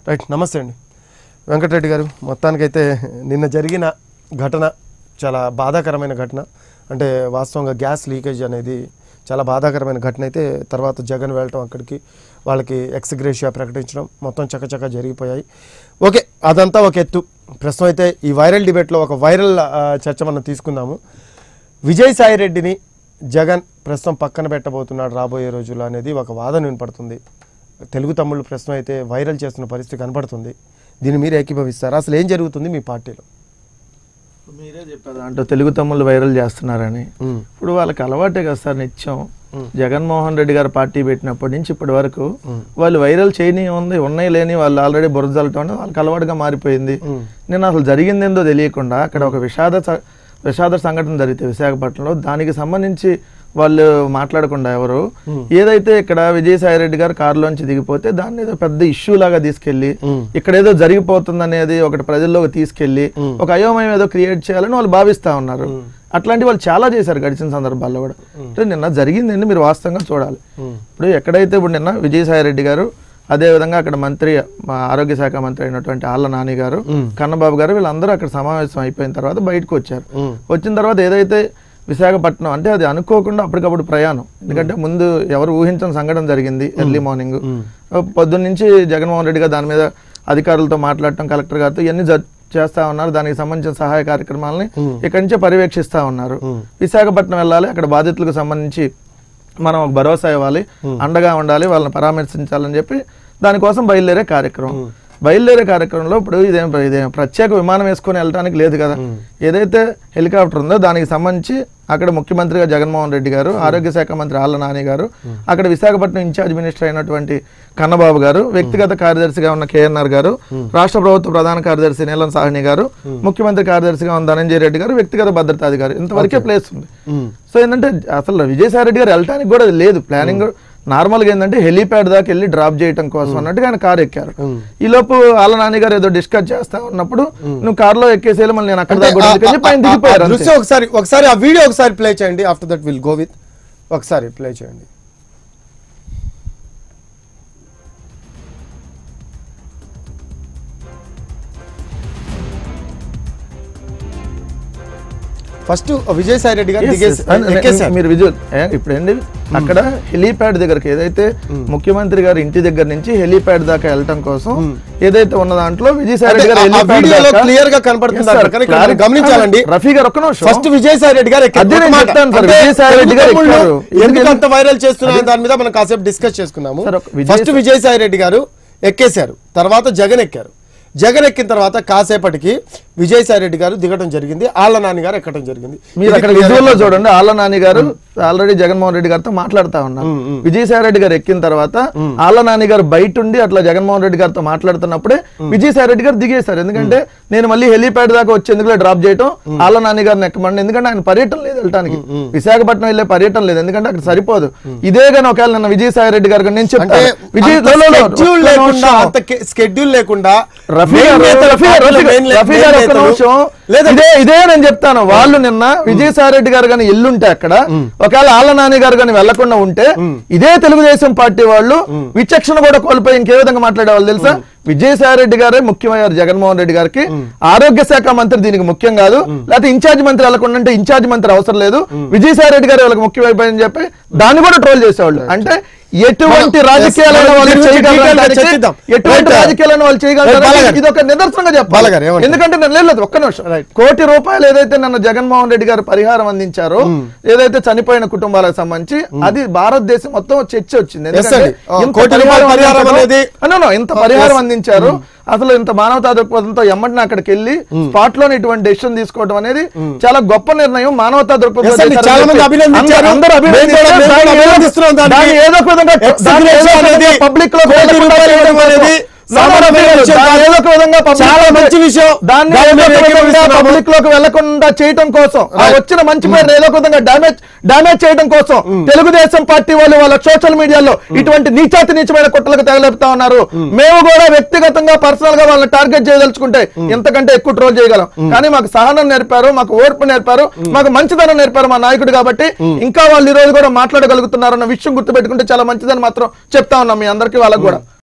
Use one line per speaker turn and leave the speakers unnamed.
Right నమస్తే అండి వెంకటరెడ్డి గారు మొత్తానికైతే నిన్న జరిగిన ఘటన చాలా బాధాకరమైన ఘటన అంటే వాస్తవంగా గ్యాస్ లీకేజ్ అనేది చాలా బాధాకరమైన ఘటన అయితే తర్వాత జగన్ వెళ్ళటం అక్కడికి వాళ్ళకి ఎక్స్గ్రేషియా ప్రకటించడం మొత్తం చకచక జరిగిపోయాయి ఓకే అదంతా ఒక ఎత్తు ప్రస్తుతం అయితే ఈ వైరల్ డిబేట్లో ఒక వైరల్ ఆ, చర్చ మనం తీసుకుందాము విజయసాయి రెడ్డిని జగన్ ప్రస్తుతం పక్కన పెట్టబోతున్నాడు రాబోయే రోజుల్లో అనేది ఒక వాదన వినపడుతుంది తెలుగు తమ్ముళ్ళు ప్రస్తుతం అయితే వైరల్ చేస్తున్న పరిస్థితి కనపడుతుంది దీన్ని మీరు ఏకీభవిస్తారు అసలు ఏం జరుగుతుంది మీ పార్టీలో
మీరే చెప్పారు అంటే తెలుగు తమ్ముళ్ళు వైరల్ చేస్తున్నారని
మ్మ్.
ఇప్పుడు వాళ్ళకి అలవాటే కదా సార్ నిత్యం జగన్మోహన్ రెడ్డి గారు పార్టీ పెట్టినప్పటి నుంచి ఇప్పటి వరకు వాళ్ళు వైరల్ చేయని ఉంది ఉన్నాయి లేని వాళ్ళు ఆల్రెడీ బురదలటం అనేది వాళ్ళకి అలవాటుగా మారిపోయింది నేను అసలు జరిగిందేందో తెలియకుండా అక్కడ ఒక విషాద స- విషాద సంఘటన జరిగితే విశాఖపట్నంలో దానికి సంబంధించి వాళ్ళు మాట్లాడకుండా ఎవరు ఏదైతే ఇక్కడ విజయసాయి రెడ్డి గారు కారులోంచి దిగిపోతే దాన్ని ఏదో పెద్ద ఇష్యూ లాగా తీసుకెళ్లి ఇక్కడ ఏదో జరిగిపోతుంది అనేది ఒకటి ప్రజల్లోకి తీసుకెళ్లి ఒక అయోమయం ఏదో క్రియేట్ చేయాలని వాళ్ళు భావిస్తా ఉన్నారు అట్లాంటి వాళ్ళు చాలా చేశారు గడిచిన సందర్భాల్లో కూడా అంటే నిన్న జరిగిందండి మీరు వాస్తవంగా చూడాలి ఇప్పుడు ఎక్కడైతే ఇప్పుడు నిన్న విజయసాయి రెడ్డి గారు అదే విధంగా అక్కడ మంత్రి మా ఆరోగ్య శాఖ మంత్రి అయినటువంటి ఆళ్ళ నాని గారు కన్నబాబు గారు వీళ్ళందరూ అక్కడ సమావేశం అయిపోయిన తర్వాత బయటకు వచ్చారు వచ్చిన తర్వాత ఏదైతే విశాఖపట్నం అంటే అది అనుకోకుండా అప్పటికప్పుడు ప్రయాణం ఎందుకంటే ముందు ఎవరు ఊహించని సంఘటన జరిగింది ఎర్లీ మార్నింగ్ పొద్దున్న నుంచి జగన్మోహన్ రెడ్డి గారు దాని మీద అధికారులతో మాట్లాడటం కలెక్టర్ గారితో ఇవన్నీ జ- చేస్తా ఉన్నారు దానికి సంబంధించిన సహాయ కార్యక్రమాలని ఇక్కడి నుంచే పర్యవేక్షిస్తా ఉన్నారు విశాఖపట్నం వెళ్ళాలి అక్కడ బాధితులకు సంబంధించి మనం ఒక భరోసా ఇవ్వాలి అండగా ఉండాలి వాళ్ళని పరామర్శించాలని చెప్పి దానికోసం బయలుదేరే కార్యక్రమం బయలుదేరే కార్యక్రమంలో ఇప్పుడు ఇదేం ఇదేం ప్రత్యేక విమానం వేసుకొని వెళ్ళడానికి లేదు కదా ఏదైతే హెలికాప్టర్ ఉందో దానికి సంబంధించి అక్కడ ముఖ్యమంత్రిగా జగన్మోహన్ రెడ్డి గారు ఆరోగ్య శాఖ మంత్రి ఆళ్ళ నాని గారు అక్కడ విశాఖపట్నం ఇన్ఛార్జ్ మినిస్టర్ అయినటువంటి కన్నబాబు గారు వ్యక్తిగత కార్యదర్శిగా ఉన్న కేఎన్ఆర్ గారు రాష్ట్ర ప్రభుత్వ ప్రధాన కార్యదర్శి నీలం సాహ్ని గారు ముఖ్యమంత్రి కార్యదర్శిగా ఉన్న ధనంజయ రెడ్డి గారు వ్యక్తిగత భద్రతాధికారి ఇంతవరకే ప్లేస్ ఉంది సో ఏంటంటే అసలు విజయసాయి రెడ్డి గారు వెళ్ళటానికి కూడా లేదు ప్లానింగ్ నార్మల్గా ఏంటంటే హెలీప్యాడ్ దాకా వెళ్ళి డ్రాప్ చేయడం కోసం అన్నట్టుగా ఆయన కారు ఎక్కారు ఈ లోపు ఆళ్ళ నాని గారు ఏదో డిస్కస్ చేస్తా ఉన్నప్పుడు నువ్వు కారులో ఎక్కేసేయాలి మళ్ళీ నేను అక్కడ దాకా కూడా ఎందుకని చెప్పి ఆయన
ఆ- ఆ- ఆ
దిగిపోయారు అంతే.
దృశ్యం ఒకసారి ఒకసారి ఆ వీడియో ఒకసారి ప్లే చేయండి after that will go with ఒకసారి ప్లే చేయండి ఫస్ట్ విజయసాయి రెడ్డి గారు
Yes,
దిగేసి
yes. And-
ఎక్కేశారు
మీరు విజువల్ ఇప్పుడు ఏంటి అక్కడ హెలీప్యాడ్ దగ్గరికి ఏదైతే ముఖ్యమంత్రి గారి ఇంటి దగ్గర నుంచి హెలీప్యాడ్ దాకా వెళ్ళటం కోసం ఏదైతే ఉన్న దాంట్లో విజయసాయి రెడ్డి గారు
అంటే ఆ- ఆ
helipad
వీడియోలో
దాకా-
clear గా కనపడుతుంది
Yes, sir.
అక్కడ. కానీ ఇక్కడ
Clarity-
గమనించాలండి.
రఫీ గారు ఒక్క నిమిషం
ఫస్ట్ విజయసాయి రెడ్డి గారు ఎక్కారు.
అదే నేను
ఒక మాట.
చెప్తాను సార్,
అంటే
విజయసాయి రెడ్డి గారు
తెలుగు
ఎక్కారు.
తమ్ముళ్ళు ఎందుకు
ఎందుకు-
అంత వైరల్ చేస్తున్నారు దాని మీద మనం కాసేపు డిస్కస్ చేసుకున్నాము
సార్, ఒక విజయ్
ఫస్ట్ విజయసాయి రెడ్డి గారు ఎక్కేశారు తర్వాత జగన్ ఎక్కారు జగన్ ఎక్కిన తర్వాత కాసేపటికి విజయసాయి రెడ్డి గారు దిగడం జరిగింది ఆళ్ళ నాని గారు ఎక్కడం జరిగింది
మీరు
ఇది
అక్కడ
clear
విజువల్ లో
గా
చూడండి ఆళ్ళ నాని గారు ఆల్రెడీ జగన్మోహన్ రెడ్డి గారితో మాట్లాడుతా ఉన్నారు విజయసాయి రెడ్డి గారు ఎక్కిన తర్వాత ఆళ్ళ నాని గారు బయట ఉండి అట్లా జగన్మోహన్ రెడ్డి గారితో మాట్లాడుతున్నప్పుడే విజయసాయి రెడ్డి గారు దిగేశారు ఎందుకంటే నేను మళ్ళీ హెలీప్యాడ్ దాకా వచ్చేందుకు డ్రాప్ చేయటం ఆళ్ళ నాని గారిని ఎక్కమండి ఎందుకంటే ఆయన పర్యటన లేదు వెళ్ళటానికి విశాఖపట్నం వెళ్ళే పర్యటన లేదు ఎందుకంటే అక్కడ సరిపోదు ఇదే కానీ ఒకవేళ నిన్న విజయసాయి రెడ్డి గారు నేను
అంటే
చెప్తాను విజయ్
అంత
లో, లో, లో,
schedule
ఒక్క
లేకుండా
నిమిషం.
అంత స్కెడ్యూల్ లేకుండా
రఫీ
main
గారు,
నేతలు,
రఫీ గారు,
పార్టీలో
రఫీ
main లే-
రఫీ
main
గారు ఒక్క
నేతలు,
నిమిషం.
లేదా
ఇదే ఇదే నేను చెప్తాను వాళ్ళు నిన్న విజయసాయి రెడ్డి గారు కానీ ఎల్లుంటే అక్కడ ఒకవేళ ఆళ్ళ నాని గారు కానీ వెళ్లకుండా ఉంటే ఇదే తెలుగుదేశం పార్టీ వాళ్ళు విచక్షణ కూడా కోల్పోయి ఇంకే విధంగా మాట్లాడేవాళ్ళు తెలుసా విజయసాయి రెడ్డి గారే ముఖ్యమయ్యారు జగన్మోహన్ రెడ్డి గారికి ఆరోగ్య శాఖ మంత్రి దీనికి ముఖ్యం కాదు లేకపోతే ఇన్ఛార్జ్ మంత్రి వెళ్ళకుండా ఉంటే ఇన్ఛార్జ్ మంత్రి అవసరం లేదు విజయసాయి రెడ్డి గారు వాళ్ళకి ముఖ్యమైపోయిందని చెప్పి దాన్ని కూడా ట్రోల్ చేసేవాళ్ళు అంటే ఎటువంటి
మనం-
రాజకీయాలైన
మనం
వాళ్ళు
దీని గురించి
చేయగలరు
detail గా
అనడానికి
చర్చిద్దాం.
ఎటువంటి
Right.
రాజకీయాలను వాళ్ళు
Right, బాలగారు.
చేయగలరు ఇది ఒక నిదర్శనంగా
బాలగారు,
చెప్పాలి
ఏమంటారు?
ఎందుకంటే నేను లేదు ఒక్క నిమిషం
Right.
కోటి రూపాయలు ఏదైతే నన్ను జగన్మోహన్ రెడ్డి గారు పరిహారం అందించారో ఏదైతే చనిపోయిన కుటుంబాలకు సంబంధించి అది భారతదేశం మొత్తం చర్చ వచ్చింది ఎందుకంటే
అండి. ఆ,
ఇంత
కోటి రూపాయల పరిహారం
అందించడం-
అనేది-
ఆ, no, no, ఇంత
ఆ,
పరిహారం
yes.
అందించారు అసలు ఇంత మానవతా దృక్పథంతో ఎమ్మటిని అక్కడికి వెళ్ళి స్పాట్ లోనే ఇటువంటి డెసిషన్ తీసుకోవడం అనేది చాలా గొప్ప నిర్ణయం మానవతా దృక్పథంతో
Yes, అండి.
చేశారని
చాలా మంది
చెప్పి
అభినందించారు.
అందరూ అభినందించారు.
మేము కూడా- మేము
దాన్ని
కూడా
ఏదో-
అభినందిస్తున్నాం దానికి.
దాన్ని ఏదో ఒక విధంగా దాన్ని ఏదో ఒక
అనేది
విధంగా పబ్లిక్ లో
కోటి
వెళ్ళకుండా
రూపాయలు
చేయడం
ఇవ్వడం అనేది
కోసం.
సామాన్యమైన
దాన్ని
విషయం కాదు.
ఏదో ఒక విధంగా public
చాలా
లోకి-
మంచి విషయం.
దాన్ని
దాన్ని
ఏదో ఒక
మేము
విధంగా
ఏకీభవిస్తున్నాము.
పబ్లిక్ లోకి వెళ్లకుండా చేయడం కోసం ఆ
Right.
వచ్చిన మంచి పేరు ఏదో ఒక విధంగా డామేజ్ డామేజ్ చేయడం కోసం తెలుగుదేశం పార్టీ వాళ్ళు వాళ్ళ సోషల్ మీడియాలో ఇటువంటి నీచాతి నీచమైన కుట్రలకు తగలేపుతా ఉన్నారు మేము కూడా వ్యక్తిగతంగా పర్సనల్ గా వాళ్ళని టార్గెట్ చేయదలుచుకుంటే ఇంతకంటే ఎక్కువ ట్రోల్ చేయగలం కానీ మాకు సహనం నేర్పారు మాకు ఓర్పు నేర్పారు మాకు మంచిదనం నేర్పారు మా నాయకుడు కాబట్టి ఇంకా వాళ్ళు ఈ రోజు కూడా మాట్లాడగలుగుతున్నారు అన్న విషయం గుర్తుపెట్టుకుంటే చాలా మంచిదని మాత్రం చెప్తా ఉన్నాం మీ అందరికీ వాళ్ళకి కూడా